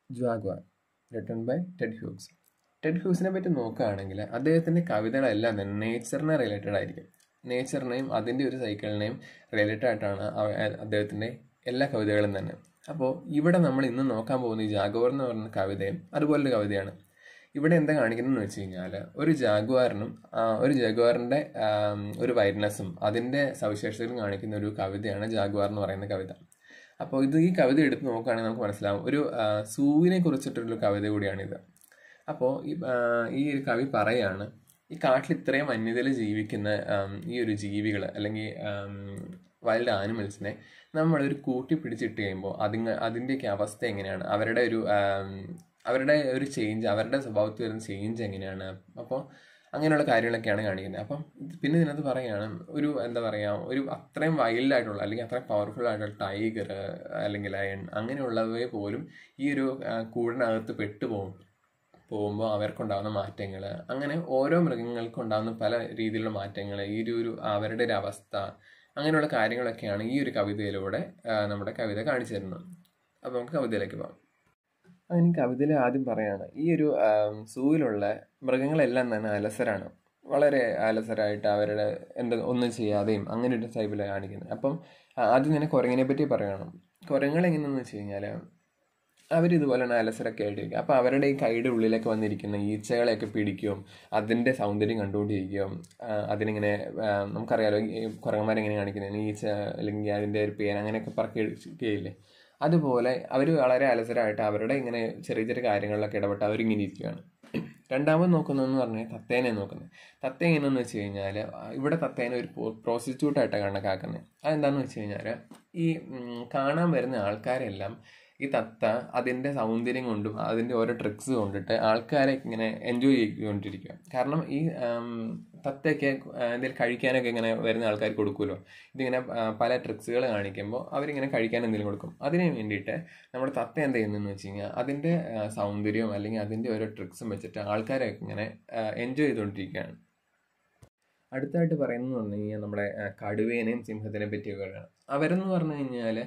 Jaguar written by Ted Hughes Ted ഹ്യൂസിനെ പറ്റി നോക്കുകയാണെങ്കിൽ അദ്ദേഹത്തിൻ്റെ കവിതകളെല്ലാം തന്നെ നേച്ചറിനെ റിലേറ്റഡ് ആയിരിക്കും നേച്ചറിനെയും അതിൻ്റെ ഒരു സൈക്കിളിനെയും റിലേറ്റഡ് ആയിട്ടാണ് അവ- അദ്ദേഹത്തിൻ്റെ എല്ലാ കവിതകളും തന്നെ അപ്പോൾ ഇവിടെ നമ്മൾ ഇന്ന് നോക്കാൻ പോകുന്ന ഈ ജാഗോർ എന്ന് പറയുന്ന കവിതയും അതുപോലൊരു കവിതയാണ് ഇവിടെ എന്താ കാണിക്കുന്നതെന്ന് വെച്ച് കഴിഞ്ഞാൽ ഒരു ജാഗ്വാറിനും ആ, ഒരു ജാഗ്വാറിൻ്റെ ഒരു വൈറ്റ്നസ്സും അതിൻ്റെ സവിശേഷതകളും കാണിക്കുന്ന ഒരു കവിതയാണ് ജാഗ്വാർ എന്ന് പറയുന്ന കവിത അപ്പോൾ ഇത് ഈ കവിത എടുത്ത് നോക്കുകയാണെങ്കിൽ നമുക്ക് മനസ്സിലാവും ഒരു ആ, സൂവിനെ കുറിച്ചിട്ടൊരു കവിത കൂടിയാണിത് അപ്പോൾ ഈ ആ, ഈ ഒരു കവി പറയാണ് ഈ കാട്ടിൽ ഇത്രയും വന്യതയിൽ ജീവിക്കുന്ന ആം, ഈ ഒരു ജീവികൾ അല്ലെങ്കിൽ വൈൽഡ് ആനിമൽസിനെ നമ്മളൊരു കൂട്ടി പിടിച്ചിട്ട് കഴിയുമ്പോൾ അതിങ്ങ അതിൻ്റെയൊക്കെ അവസ്ഥ എങ്ങനെയാണ് അവരുടെ ഒരു ആം, അവരുടെ ഒരു ചേഞ്ച് അവരുടെ സ്വഭാവത്തിൽ വരുന്ന ചേഞ്ച് എങ്ങനെയാണ് അപ്പോൾ അങ്ങനെയുള്ള കാര്യങ്ങളൊക്കെയാണ് കാണിക്കുന്നത് അപ്പം ഇത് പിന്നെ ഇതിനകത്ത് പറയുകയാണ് ഒരു എന്താ പറയുക ഒരു അത്രയും വൈൽഡ് ആയിട്ടുള്ള അല്ലെങ്കിൽ അത്രയും പവർഫുൾ ആയിട്ടുള്ള ടൈഗർ അല്ലെങ്കിൽ ലയൺ അങ്ങനെയുള്ളവയെ പോലും ഈ ഒരു ആ, കൂടിനകത്ത് പെട്ടുപോകും പോകുമ്പോൾ അവർക്കുണ്ടാകുന്ന മാറ്റങ്ങൾ അങ്ങനെ ഓരോ മൃഗങ്ങൾക്കും ഉണ്ടാകുന്ന പല രീതിയിലുള്ള മാറ്റങ്ങൾ ഈ ഒരു ഒരു അവരുടെ ഒരു അവസ്ഥ അങ്ങനെയുള്ള കാര്യങ്ങളൊക്കെയാണ് ഈ ഒരു കവിതയിലൂടെ ആ, നമ്മുടെ കവിത കാണിച്ചു തരുന്നത് അപ്പോൾ നമുക്ക് കവിതയിലേക്ക് പോകാം അതിന് കവിതയിൽ ആദ്യം പറയാണ് ഈ ഒരു ആം, സൂവിലുള്ള മൃഗങ്ങളെല്ലാം തന്നെ അലസരാണ് വളരെ അലസരായിട്ട് അവരുടെ എന്ത് ഒന്നും ചെയ്യാതെയും അങ്ങനെ ഒരു ടൈപ്പിലാണ് കാണിക്കുന്നത് അപ്പം ആ, ആദ്യം തന്നെ കുരങ്ങിനെ പറ്റി പറയണം കുരങ്ങൾ എങ്ങനെയാണെന്ന് വെച്ച് കഴിഞ്ഞാൽ അവർ ഇതുപോലെ തന്നെ അലസരൊക്കെ ആയിട്ടിരിക്കും അപ്പോൾ അവരുടെ ഈ കൈയുടെ ഉള്ളിലേക്ക് വന്നിരിക്കുന്ന ഈച്ചകളെയൊക്കെ പിടിക്കുകയും അതിൻ്റെ സൗന്ദര്യം കണ്ടുകൊണ്ടിരിക്കുകയും ആ, അതിനിങ്ങനെ ആ, നമുക്കറിയാലോ ഈ കുരങ്ങന്മാരെങ്ങനെ കാണിക്കുന്നത് ഈച്ച അല്ലെങ്കിൽ അതിൻ്റെ ഒരു പേൻ അങ്ങനെയൊക്കെ പറക്കി എടുക്കുകയില്ലേ അതുപോലെ അവർ വളരെ അലസരായിട്ട് അവരുടെ ഇങ്ങനെ ചെറിയ ചെറിയ കാര്യങ്ങളിലൊക്കെ ഇടപെട്ട് അവരിങ്ങനെ ഇരിക്കുകയാണ് രണ്ടാമത് നോക്കുന്നതെന്ന് പറഞ്ഞാൽ തത്തേനെ നോക്കുന്നത് തത്ത എങ്ങനെയെന്ന് വെച്ച് കഴിഞ്ഞാൽ ഇവിടെ തത്തേനെ ഒരു പ്രോസ്റ്റിറ്റ്യൂട്ടായിട്ടാണ് കണക്കാക്കുന്നത് അതെന്താണെന്ന് വെച്ച് കഴിഞ്ഞാൽ ഈ ഉം, കാണാൻ വരുന്ന ആൾക്കാരെല്ലാം ഈ തത്ത അതിൻ്റെ സൗന്ദര്യം കൊണ്ടും അതിൻ്റെ ഓരോ ട്രിക്സ് കൊണ്ടിട്ട് ആൾക്കാരെ ഇങ്ങനെ എൻജോയ് ചെയ്തുകൊണ്ടിരിക്കുക കാരണം ഈ ആം, തത്തയൊക്കെ എന്തെങ്കിലും കഴിക്കാനൊക്കെ ഇങ്ങനെ വരുന്ന ആൾക്കാർ കൊടുക്കുമല്ലോ ഇതിങ്ങനെ ആ, പല ട്രിക്സുകൾ കാണിക്കുമ്പോൾ അവരിങ്ങനെ കഴിക്കാൻ എന്തെങ്കിലും കൊടുക്കും അതിന് വേണ്ടിയിട്ട് നമ്മുടെ തത്ത എന്താ ചെയ്യുന്നതെന്ന് വെച്ച് കഴിഞ്ഞാൽ അതിൻ്റെ ആ, സൗന്ദര്യവും അല്ലെങ്കിൽ അതിൻ്റെ ഓരോ ട്രിക്സും വെച്ചിട്ട് ആൾക്കാരെ ഇങ്ങനെ എൻജോയ് ചെയ്തുകൊണ്ടിരിക്കുകയാണ് അടുത്തായിട്ട് പറയുന്നത് പറഞ്ഞു കഴിഞ്ഞാൽ നമ്മുടെ ആ, കടുവേനെയും സിംഹത്തിനെ പറ്റിയൊക്കെയാണ് അവരെന്ന് പറഞ്ഞു കഴിഞ്ഞാൽ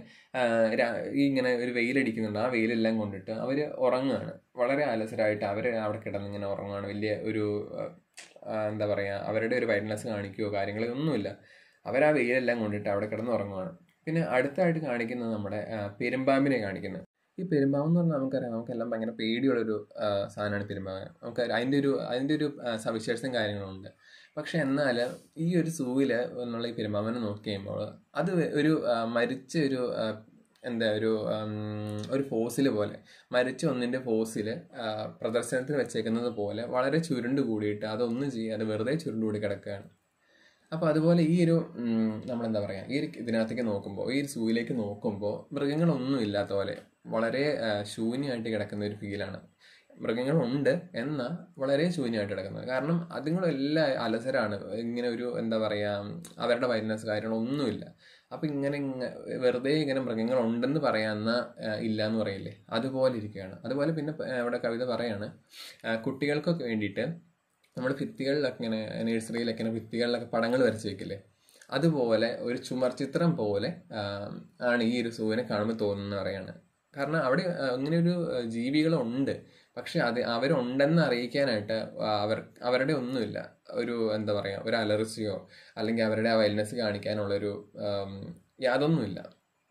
ഈ ഇങ്ങനെ ഒരു വെയിലടിക്കുന്നുണ്ട് ആ വെയിലെല്ലാം കൊണ്ടിട്ട് അവർ ഉറങ്ങുകയാണ് വളരെ അലസരായിട്ട് അവർ അവിടെ കിടന്ന് ഇങ്ങനെ ഉറങ്ങുകയാണ് വലിയ ഒരു ആ, ആ, എന്താ പറയുക അവരുടെ ഒരു വൈറ്റ്നസ് കാണിക്കുകയോ കാര്യങ്ങളോ ഒന്നുമില്ല അവർ ആ വെയിലെല്ലാം കൊണ്ടിട്ട് അവിടെ കിടന്ന് ഉറങ്ങുകയാണ് പിന്നെ അടുത്തായിട്ട് കാണിക്കുന്നത് നമ്മുടെ ആ, പെരുമ്പാമ്പിനെ കാണിക്കുന്നത് ഈ പെരുമ്പാമ്പ് എന്ന് പറഞ്ഞാൽ നമുക്കറിയാം നമുക്കെല്ലാം ഭയങ്കര പേടിയുള്ളൊരു ആ, സാധനമാണ് പെരുമ്പാമ്പ് നമുക്ക് അതിൻ്റെ ഒരു അതിൻ്റെ ഒരു ആ, സവിശേഷതയും കാര്യങ്ങളുണ്ട് പക്ഷെ എന്നാൽ ഈ ഒരു സൂവിൽ എന്നുള്ള ഈ പെരുമ്പാമ്പിനെ നോക്കി കഴിയുമ്പോൾ അത് ഒരു ആ, മരിച്ച ഒരു ആ, എന്താ ഒരു ഉം, ഒരു ഫോസിൽ പോലെ മരിച്ച ഒന്നിൻ്റെ ഫോസിൽ പ്രദർശനത്തിന് വെച്ചേക്കുന്നത് പോലെ വളരെ ചുരുണ്ട് കൂടിയിട്ട് അതൊന്നും ചെയ്യാതെ വെറുതെ ചുരുണ്ട് കൂടി കിടക്കുകയാണ് അപ്പോൾ അതുപോലെ ഈ ഒരു ഉം, നമ്മളെന്താ പറയുക ഈ ഒരു ഇതിനകത്തേക്ക് നോക്കുമ്പോൾ ഈ ഒരു സൂയിലേക്ക് നോക്കുമ്പോൾ മൃഗങ്ങളൊന്നും ഇല്ലാത്ത പോലെ വളരെ ആ, ശൂന്യമായിട്ട് കിടക്കുന്ന ഒരു ഫീലാണ് മൃഗങ്ങളുണ്ട് എന്നാൽ വളരെ ശൂന്യമായിട്ട് കിടക്കുന്നത് കാരണം അതുങ്ങളെല്ലാം അലസരാണ് ഇങ്ങനെ ഒരു എന്താ പറയുക അവരുടെ വൈറ്റ്നസ് കാര്യങ്ങളൊന്നുമില്ല അപ്പം ഇങ്ങനെ ഇങ്ങ- വെറുതെ ഇങ്ങനെ മൃഗങ്ങളുണ്ടെന്ന് പറയാന്ന ആ, ഇല്ല എന്ന് പറയില്ലേ അതുപോലെ ഇരിക്കുകയാണ് അതുപോലെ പിന്നെ ആ, ഇവിടെ കവിത പറയാണ് ആ, കുട്ടികൾക്കൊക്കെ വേണ്ടിയിട്ട് നമ്മൾ ഭിത്തികളിലൊക്കെ ഇങ്ങനെ നഴ്സറിയിലൊക്കെ ഇങ്ങനെ ഭിത്തികളിലൊക്കെ പടങ്ങൾ വരച്ച് വെക്കില്ലേ അതുപോലെ ഒരു ചുമർ ചിത്രം പോലെ ആ, ആണ് ഈ ഒരു സൂവിനെ കാണുമ്പോൾ തോന്നുന്ന പറയാണ് കാരണം അവിടെ ആ, ഇങ്ങനെ ഒരു ആ, ജീവികളുണ്ട് പക്ഷെ അത് അവരുണ്ടെന്ന് അറിയിക്കാനായിട്ട് ആ, അവർ അവരുടെ ഒന്നുമില്ല ഒരു എന്താ പറയുക ഒരു അലർജിയോ അല്ലെങ്കിൽ അവരുടെ ആ വൈൽഡ്നെസ് കാണിക്കാനുള്ളൊരു ആം, യാതൊന്നുമില്ല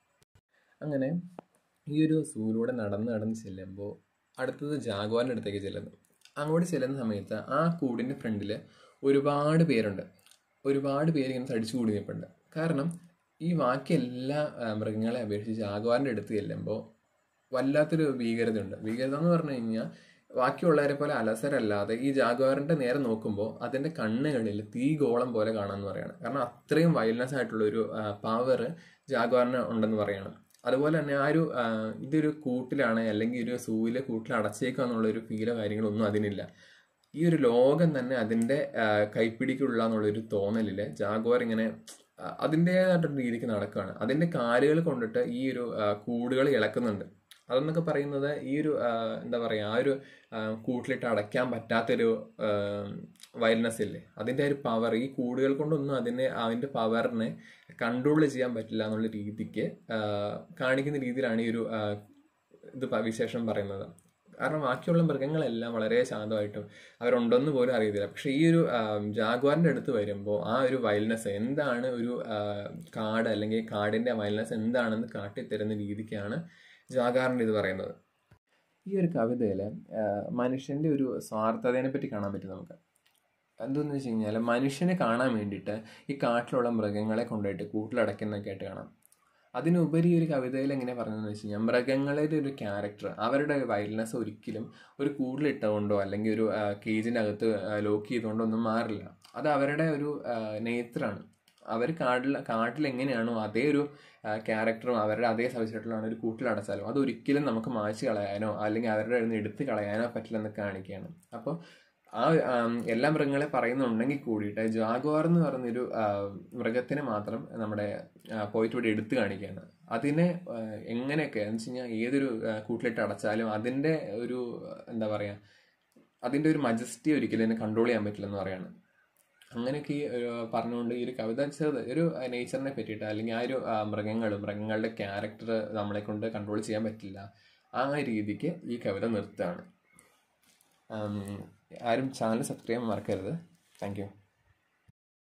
അങ്ങനെ ഈ ഒരു സൂയിലൂടെ നടന്ന് നടന്ന് ചെല്ലുമ്പോൾ അടുത്തത് ജാഗ്വാറിൻ്റെ അടുത്തേക്ക് ചെല്ലുന്നു അങ്ങോട്ട് ചെല്ലുന്ന സമയത്ത് ആ കൂടിൻ്റെ ഫ്രണ്ടിൽ ഒരുപാട് പേരുണ്ട് ഒരുപാട് പേര് ഇങ്ങനെ തടിച്ചു കൂടി നിൽപ്പുണ്ട് കാരണം ഈ ബാക്കി എല്ലാ ആ, മൃഗങ്ങളെ അപേക്ഷിച്ച് ജാഗ്വാറിൻ്റെ അടുത്ത് ചെല്ലുമ്പോൾ വല്ലാത്തൊരു ഭീകരതയുണ്ട് ഭീകരത എന്ന് പറഞ്ഞു കഴിഞ്ഞാൽ ബാക്കിയുള്ളവരെ പോലെ അലസരല്ലാതെ ഈ ജാഗ്വാറിന്റെ നേരെ നോക്കുമ്പോൾ അതിന്റെ കണ്ണുകളിൽ തീ ഗോളം പോലെ കാണാമെന്ന് പറയാണ് കാരണം അത്രയും വൈൽഡ്നെസ് ആയിട്ടുള്ള ഒരു പവർ ജാഗ്വാറിന് ഉണ്ടെന്ന് പറയണം അതുപോലെ തന്നെ ആ ഒരു ആ, ഇതൊരു കൂട്ടിലാണ് അല്ലെങ്കിൽ ഒരു സൂവിലെ കൂട്ടിൽ അടച്ചേക്കുക എന്നുള്ള ഒരു ഫീലോ കാര്യങ്ങളോ ഒന്നും അതിനില്ല ഈ ഒരു ലോകം തന്നെ അതിന്റെ ആ, കൈപ്പിടിക്കുള്ള എന്നുള്ളൊരു തോന്നലില് ജാഗ്വാർ ഇങ്ങനെ ആ, അതിൻ്റെതായിട്ടൊരു രീതിക്ക് നടക്കുകയാണ് അതിന്റെ കാലുകൾ കൊണ്ടിട്ട് ഈ ഒരു ആ, കൂടുകൾ ഇളക്കുന്നുണ്ട് അതെന്നൊക്കെ പറയുന്നത് ഈ ഒരു ആ, എന്താ പറയുക ആ ഒരു ആ, കൂട്ടിലിട്ട് അടയ്ക്കാൻ പറ്റാത്തൊരു വയൽനെസ് ഇല്ലേ അതിൻ്റെ ഒരു പവർ ഈ കൂടുകൾ കൊണ്ടൊന്നും അതിനെ അതിൻ്റെ പവറിനെ കൺട്രോൾ ചെയ്യാൻ പറ്റില്ല എന്നുള്ള രീതിക്ക് ആ, കാണിക്കുന്ന രീതിയിലാണ് ഈ ഒരു ആ, ഇത് പ- വിശേഷം പറയുന്നത് കാരണം ബാക്കിയുള്ള മൃഗങ്ങളെല്ലാം വളരെ ശാന്തമായിട്ടും അവരുണ്ടെന്ന് പോലും അറിയത്തില്ല പക്ഷെ ഈ ഒരു ജാഗ്വാറിന്റെ അടുത്ത് വരുമ്പോൾ ആ ഒരു വൈൽഡ്നെസ് എന്താണ് ഒരു ആ, കാട് അല്ലെങ്കിൽ കാടിന്റെ വൈൽഡ്നെസ് എന്താണെന്ന് കാട്ടിത്തരുന്ന രീതിക്കാണ് ജാഗാറിന്റെ ഇത് പറയുന്നത് ഈ ഒരു കവിതയിൽ മനുഷ്യന്റെ ഒരു സ്വാർത്ഥതയെ പറ്റി കാണാൻ പറ്റും നമുക്ക് എന്തെന്ന് വെച്ച് കഴിഞ്ഞാൽ മനുഷ്യനെ കാണാൻ വേണ്ടിയിട്ട് ഈ കാട്ടിലുള്ള മൃഗങ്ങളെ കൊണ്ടുപോയിട്ട് കൂട്ടിലടയ്ക്കുന്നൊക്കെ ആയിട്ട് കാണാം അതിനുപരി ഒരു കവിതയിൽ എങ്ങനെ പറഞ്ഞതെന്ന് വെച്ച് കഴിഞ്ഞാൽ മൃഗങ്ങളുടെ ഒരു ക്യാരക്ടർ അവരുടെ വൈൽഡ്നെസ് ഒരിക്കലും ഒരു കൂടിലിട്ടുകൊണ്ടോ അല്ലെങ്കിൽ ഒരു കേജിൻ്റെ അകത്ത് ലോക്ക് ചെയ്തുകൊണ്ടോ ഒന്നും മാറില്ല അത് അവരുടെ ഒരു നേച്ചറാണ് അവർ കാട്ടിൽ കാട്ടിൽ എങ്ങനെയാണോ അതേ ഒരു ക്യാരക്ടറും അവരുടെ അതേ സവിശേഷതകളാണ് ഒരു കൂട്ടിലടച്ചാലും അത് ഒരിക്കലും നമുക്ക് മായ്ച്ചു കളയാനോ അല്ലെങ്കിൽ അവരുടെ കയ്യിൽ നിന്ന് എടുത്ത് കളയാനോ പറ്റില്ലെന്ന് കാണിക്കുകയാണ് അപ്പോൾ ആ ആം, എല്ലാ മൃഗങ്ങളെ പറയുന്നുണ്ടെങ്കിൽ കൂടിയിട്ട് ജാഗ്വാർ എന്ന് പറയുന്നൊരു ആ, മൃഗത്തിനെ മാത്രം നമ്മുടെ പോയിട്ട് ഇവിടെ എടുത്തു കാണിക്കുകയാണ് അതിനെ ആ, എങ്ങനെയൊക്കെ എന്ന് വെച്ച് കഴിഞ്ഞാൽ ഏതൊരു ആ, കൂട്ടിലിട്ട് അടച്ചാലും അതിൻ്റെ ഒരു എന്താ പറയുക അതിൻ്റെ ഒരു മജസ്റ്റി ഒരിക്കലും അതിനെ കൺട്രോൾ ചെയ്യാൻ പറ്റില്ലെന്ന് പറയാണ് അങ്ങനെയൊക്കെ ഈ ഒരു പറഞ്ഞുകൊണ്ട് ഈ ഒരു കവിത ചെറുത് ഒരു നേച്ചറിനെ പറ്റിയിട്ട് അല്ലെങ്കിൽ ആ ഒരു മൃഗങ്ങൾ മൃഗങ്ങളുടെ ക്യാരക്ടർ നമ്മളെ കൊണ്ട് കൺട്രോൾ ചെയ്യാൻ പറ്റില്ല ആ രീതിക്ക് ഈ കവിത നിർത്തുകയാണ് ആം, ആരും ചാനൽ സബ്സ്ക്രൈബ് ചെയ്യാൻ മറക്കരുത് താങ്ക് യു